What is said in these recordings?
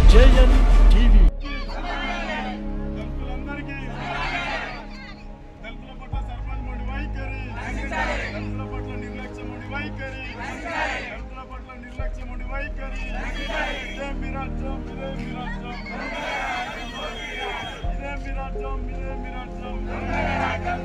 JN TV దళితులందరికీ దళితుల పట్ల సర్పంచ్ మొండి వైఖరి దళితుల పట్ల నిర్లక్ష్యం మొండి వైఖరి దళితుల పట్ల నిర్లక్ష్యం మొండి వైఖరి ఇదే మీ రాజ్యం ఇదే మీ రాజ్యం ఇదే మీ రాజ్యం ఇదే మీ రాజ్యం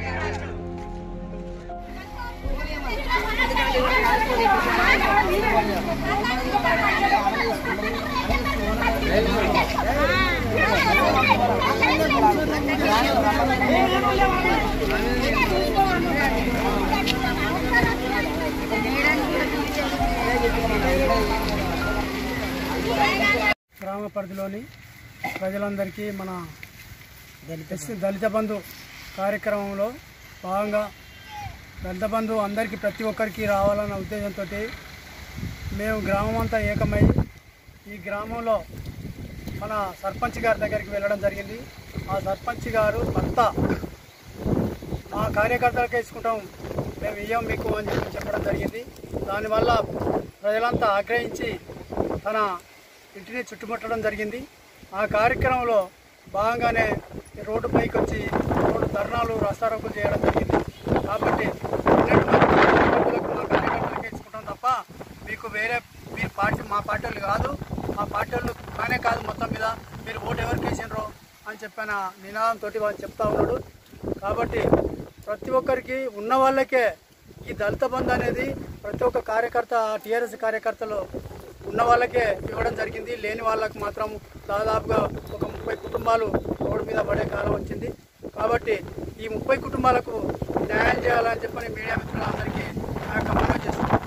గ్రామ పరిధిలోని ప్రజలందరికీ మన ఎస్సీ దళిత బంధు కార్యక్రమంలో భాగంగా దళిత బంధు అందరికీ ప్రతి ఒక్కరికి రావాలన్న ఉద్దేశంతో మేము గ్రామం అంతా ఏకమై ఈ గ్రామంలో మన సర్పంచ్ గారి దగ్గరికి వెళ్ళడం జరిగింది ఆ సర్పంచ్ గారు భర్త మా కార్యకర్తలకే ఇచ్చుకుంటాం మేము ఇయ్యం మీకు అని చెప్పి చెప్పడం జరిగింది దానివల్ల ప్రజలంతా ఆగ్రహించి తన ఇంటిని చుట్టుముట్టడం జరిగింది ఆ కార్యక్రమంలో భాగంగానే ఈ రోడ్డు పైకి వచ్చి రోడ్డు ధర్నాలు రాస్తారోకులు చేయడం జరిగింది కాబట్టి పన్నెండు మంది కార్యకర్తలకు మా కార్యకర్తలకే ఇచ్చుకుంటాం తప్ప మీకు వేరే మీరు పార్టీ మా పార్టీ వాళ్ళు కాదు మా పార్టీ వాళ్ళు కానే కాదు మొత్తం మీద మీరు ఓటు ఎవరికి వేసినారో అని చెప్పిన నినాదంతో వాళ్ళు చెప్తా ఉన్నాడు కాబట్టి ప్రతి ఒక్కరికి ఉన్న వాళ్ళకే ఈ దళిత బంధు అనేది ప్రతి ఒక్క కార్యకర్త టీఆర్ఎస్ కార్యకర్తలు ఉన్న వాళ్ళకే ఇవ్వడం జరిగింది లేని వాళ్ళకు మాత్రం దాదాపుగా ఒక ముప్పై కుటుంబాలు రోడ్డు మీద పడే కాలం వచ్చింది కాబట్టి ఈ ముప్పై కుటుంబాలకు న్యాయం చేయాలని చెప్పని మీడియా మిత్రులందరికీ నా యొక్క మనవి చేస్తున్నాను